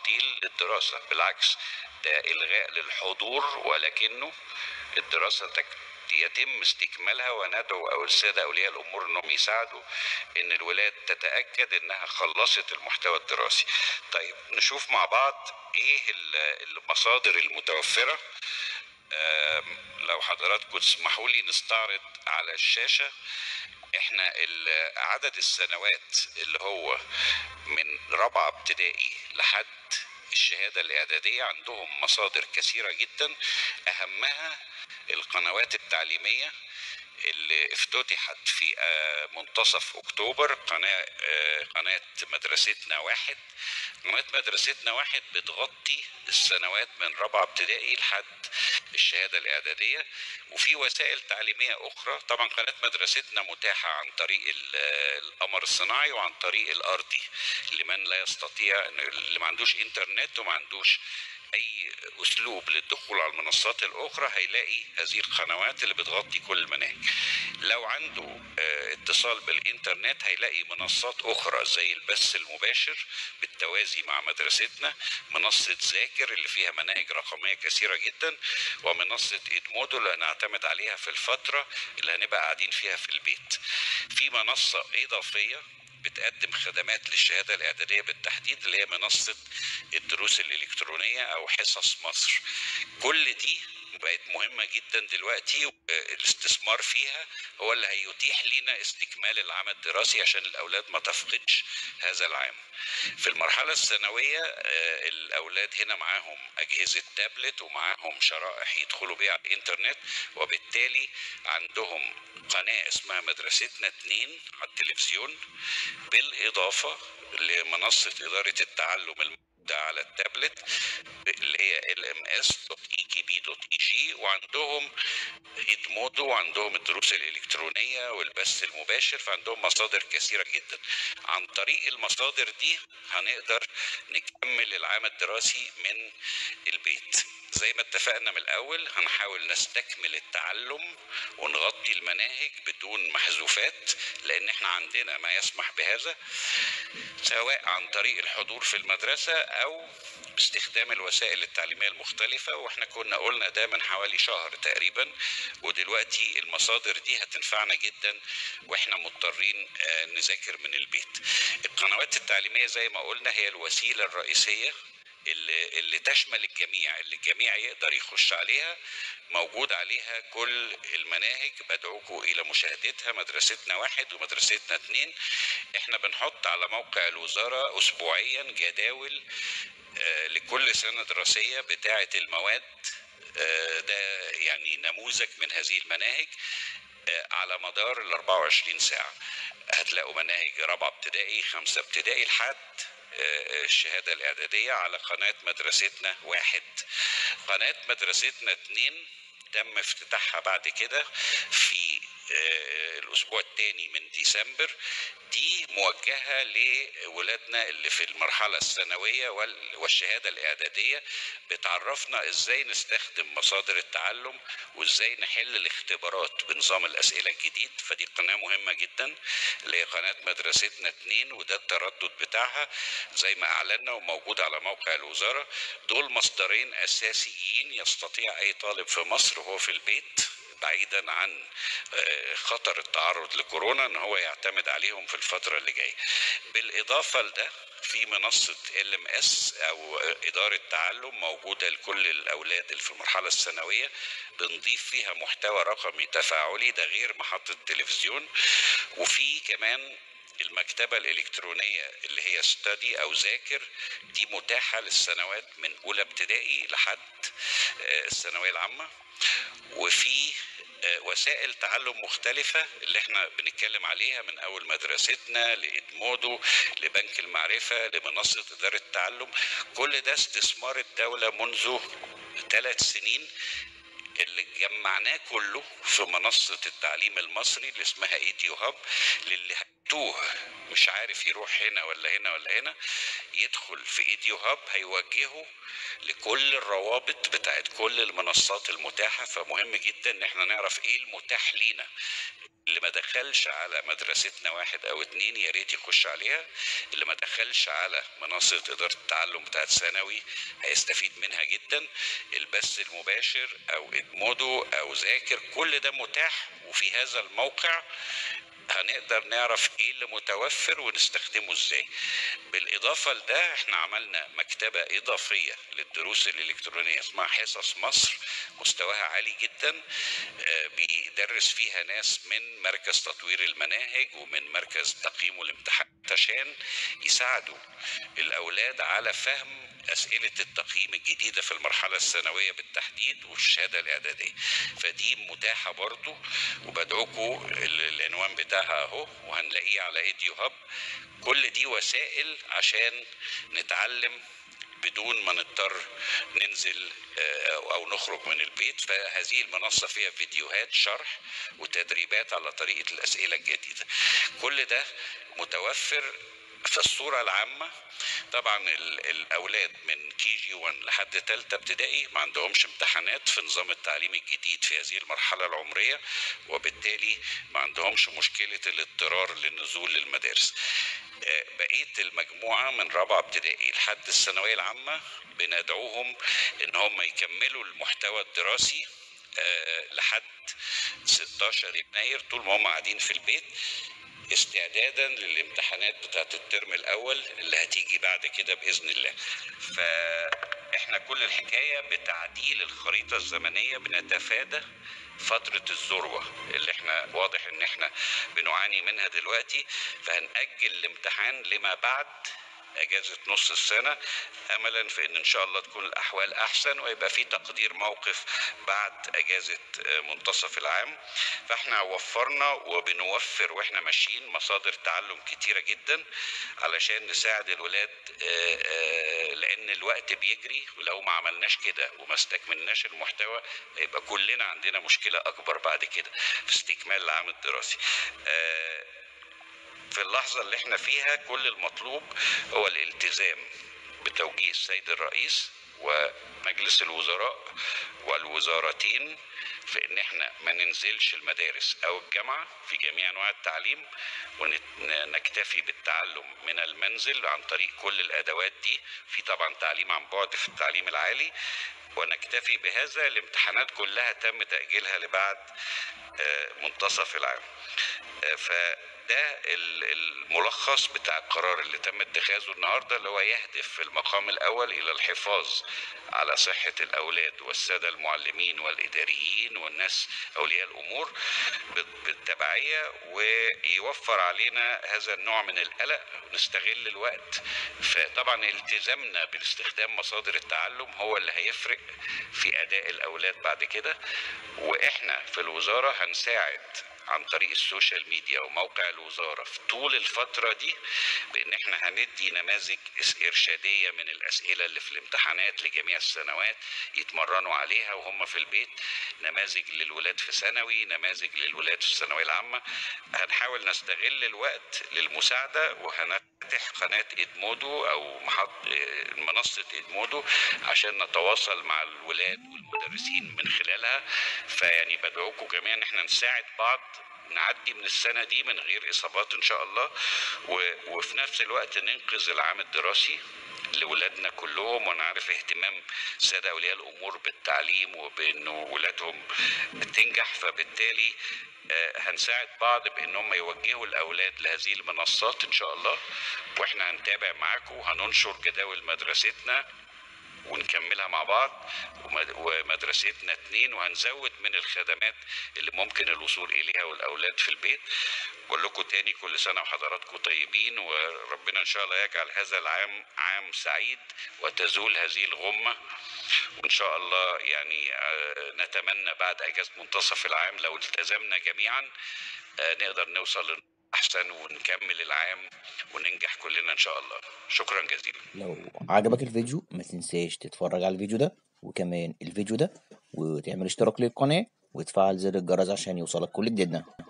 تعطيل للدراسة بالعكس ده إلغاء للحضور ولكنه الدراسة تك يتم استكمالها وندعو أو السادة أولياء الأمور أنهم يساعدوا أن الولاد تتأكد أنها خلصت المحتوى الدراسي طيب نشوف مع بعض إيه المصادر المتوفرة لو حضراتكم تسمحوا لي نستعرض على الشاشة احنا عدد السنوات اللي هو من رابعة ابتدائي لحد الشهادة الإعدادية عندهم مصادر كثيرة جدا أهمها القنوات التعليمية اللي افتتحت في منتصف اكتوبر قناه قناه مدرستنا واحد قناه مدرستنا واحد بتغطي السنوات من رابعه ابتدائي لحد الشهاده الاعداديه وفي وسائل تعليميه اخرى طبعا قناه مدرستنا متاحه عن طريق القمر الصناعي وعن طريق الارضي لمن لا يستطيع اللي ما عندوش انترنت وما عندوش اي اسلوب للدخول على المنصات الاخرى هيلاقي هذه القنوات اللي بتغطي كل المناهج لو عنده اتصال بالانترنت هيلاقي منصات اخرى زي البث المباشر بالتوازي مع مدرستنا منصة ذاكر اللي فيها مناهج رقمية كثيرة جدا ومنصة ادمودو اللي هنعتمد عليها في الفترة اللي هنبقى قاعدين فيها في البيت في منصة اضافية بتقدم خدمات للشهاده الاعداديه بالتحديد اللي هي منصه الدروس الالكترونيه او حصص مصر كل دي بقت مهمه جدا دلوقتي الاستثمار فيها هو اللي هيتيح لنا استكمال العام الدراسي عشان الاولاد ما تفقدش هذا العام في المرحله الثانويه الاولاد هنا معاهم اجهزه تابلت ومعاهم شرائح يدخلوا بيها على الانترنت وبالتالي عندهم قناه اسمها مدرستنا اتنين على التلفزيون بالاضافه لمنصه اداره التعلم الموجوده على التابلت اللي هي lms.ekb.eg وعندهم ادمودو وعندهم الدروس الالكترونيه والبث المباشر فعندهم مصادر كثيره جدا عن طريق المصادر دي هنقدر نكمل العام الدراسي من البيت زي ما اتفقنا من الاول هنحاول نستكمل التعلم ونغطي المناهج بدون محذوفات لان احنا عندنا ما يسمح بهذا سواء عن طريق الحضور في المدرسه او باستخدام الوسائل التعليميه المختلفه واحنا كنا قلنا ده من حوالي شهر تقريبا ودلوقتي المصادر دي هتنفعنا جدا واحنا مضطرين نذاكر من البيت القنوات التعليميه زي ما قلنا هي الوسيله الرئيسيه اللي, اللي تشمل الجميع اللي الجميع يقدر يخش عليها موجود عليها كل المناهج بدعوكم الى مشاهدتها مدرستنا واحد ومدرستنا اتنين احنا بنحط على موقع الوزارة اسبوعيا جداول آه لكل سنة دراسية بتاعة المواد آه ده يعني نموذج من هذه المناهج آه على مدار ال 24 ساعة هتلاقوا مناهج رابعة ابتدائي خمسة ابتدائي لحد الشهاده الاعداديه على قناه مدرستنا واحد قناه مدرستنا اتنين تم افتتاحها بعد كده في الاسبوع الثاني من ديسمبر دي موجهه لولادنا اللي في المرحله الثانويه والشهاده الاعداديه بتعرفنا ازاي نستخدم مصادر التعلم وازاي نحل الاختبارات بنظام الاسئله الجديد فدي قناه مهمه جدا اللي هي قناه مدرستنا اتنين وده التردد بتاعها زي ما اعلنا وموجود على موقع الوزاره دول مصدرين اساسيين يستطيع اي طالب في مصر وهو في البيت بعيدا عن خطر التعرض لكورونا ان هو يعتمد عليهم في الفتره اللي جايه بالاضافه لده في منصة ال ام اس او ادارة تعلم موجودة لكل الاولاد اللي في المرحلة الثانوية بنضيف فيها محتوى رقمي تفاعلي ده غير محطة التلفزيون وفي كمان المكتبة الإلكترونية اللي هي ستادي أو ذاكر دي متاحة للسنوات من أولى ابتدائي لحد الثانوية العامة وفي وسائل تعلم مختلفة اللي احنا بنتكلم عليها من أول مدرستنا لإدمودو لبنك المعرفة لمنصة إدارة التعلم كل ده استثمار الدولة منذ ثلاث سنين اللي جمعناه كله في منصة التعليم المصري اللي اسمها ايديو هاب للي هتوه مش عارف يروح هنا ولا هنا ولا هنا يدخل في ايديو هاب هيوجهه لكل الروابط بتاعت كل المنصات المتاحه فمهم جدا ان احنا نعرف ايه المتاح لينا اللي ما دخلش على مدرستنا واحد او اتنين يا ريت يخش عليها اللي ما دخلش على منصه اداره التعلم بتاعت ثانوي هيستفيد منها جدا البث المباشر او ادمودو او ذاكر كل ده متاح وفي هذا الموقع هنقدر نعرف ايه اللي متوفر ونستخدمه ازاي بالاضافه لده احنا عملنا مكتبه اضافيه للدروس الالكترونيه اسمها حصص مصر مستواها عالي جدا آه، بيدرس فيها ناس من مركز تطوير المناهج ومن مركز تقييم الامتحان عشان يساعدوا الاولاد على فهم اسئله التقييم الجديده في المرحله الثانويه بالتحديد والشهاده الاعداديه فدي متاحه برضو وبدعوكم العنوان بتاعها اهو وهنلاقيه على ايديو هاب كل دي وسائل عشان نتعلم بدون ما نضطر ننزل آه، او نخرج من البيت فهذه المنصه فيها فيديوهات شرح وتدريبات على طريقه الاسئله الجديده كل ده متوفر في الصورة العامة طبعا الأولاد من كي جي 1 لحد تالتة ابتدائي ما عندهمش امتحانات في نظام التعليم الجديد في هذه المرحلة العمرية وبالتالي ما عندهمش مشكلة الاضطرار للنزول للمدارس آه، بقية المجموعة من رابعة ابتدائي لحد الثانوية العامة بندعوهم ان هم يكملوا المحتوى الدراسي آه، لحد 16 يناير طول ما هم قاعدين في البيت استعدادا للامتحانات بتاعت الترم الاول اللي هتيجي بعد كده باذن الله فاحنا كل الحكايه بتعديل الخريطه الزمنيه بنتفادى فترة الذروة اللي احنا واضح ان احنا بنعاني منها دلوقتي فهنأجل الامتحان لما بعد اجازه نص السنه املا في ان ان شاء الله تكون الاحوال احسن ويبقى في تقدير موقف بعد اجازه منتصف العام فاحنا وفرنا وبنوفر واحنا ماشيين مصادر تعلم كتيره جدا علشان نساعد الولاد آه، آه، لان الوقت بيجري ولو ما عملناش كده وما استكملناش المحتوى هيبقى كلنا عندنا مشكله اكبر بعد كده في استكمال العام الدراسي آه، في اللحظة اللي احنا فيها كل المطلوب هو الالتزام بتوجيه السيد الرئيس ومجلس الوزراء والوزارتين في ان احنا ما ننزلش المدارس او الجامعه في جميع انواع التعليم ونكتفي بالتعلم من المنزل عن طريق كل الادوات دي في طبعا تعليم عن بعد في التعليم العالي ونكتفي بهذا الامتحانات كلها تم تاجيلها لبعد آه، منتصف العام آه، ف ده الملخص بتاع القرار اللي تم اتخاذه النهارده اللي هو يهدف في المقام الاول الى الحفاظ على صحه الاولاد والساده المعلمين والاداريين والناس اولياء الامور بالتبعيه ويوفر علينا هذا النوع من القلق ونستغل الوقت فطبعا التزامنا باستخدام مصادر التعلم هو اللي هيفرق في اداء الاولاد بعد كده واحنا في الوزاره هنساعد عن طريق السوشيال ميديا وموقع الوزاره في طول الفتره دي بان احنا هندي نماذج ارشاديه من الاسئله اللي في الامتحانات لجميع السنوات يتمرنوا عليها وهم في البيت نماذج للولاد في ثانوي نماذج للولاد في الثانويه العامه هنحاول نستغل الوقت للمساعده وهنفتح قناه ادمودو او محط منصه ادمودو عشان نتواصل مع الولاد والمدرسين من خلالها فيعني بدعوكم جميعا ان احنا نساعد بعض نعدي من السنه دي من غير اصابات ان شاء الله وفي نفس الوقت ننقذ العام الدراسي لاولادنا كلهم وانا عارف اهتمام الساده اولياء الامور بالتعليم وبانه ولادهم تنجح فبالتالي آه، هنساعد بعض بان هم يوجهوا الاولاد لهذه المنصات ان شاء الله واحنا هنتابع معاكم وهننشر جداول مدرستنا ونكملها مع بعض ومدرستنا اتنين وهنزود من الخدمات اللي ممكن الوصول اليها والاولاد في البيت بقول لكم تاني كل سنه وحضراتكم طيبين وربنا ان شاء الله يجعل هذا العام عام سعيد وتزول هذه الغمه وان شاء الله يعني آه، نتمنى بعد اجازه منتصف العام لو التزمنا جميعا آه، نقدر نوصل احسن ونكمل العام وننجح كلنا ان شاء الله شكرا جزيلا لو عجبك الفيديو ما تنساش تتفرج على الفيديو ده وكمان الفيديو ده وتعمل اشتراك للقناة وتفعل زر الجرس عشان يوصلك كل جديدنا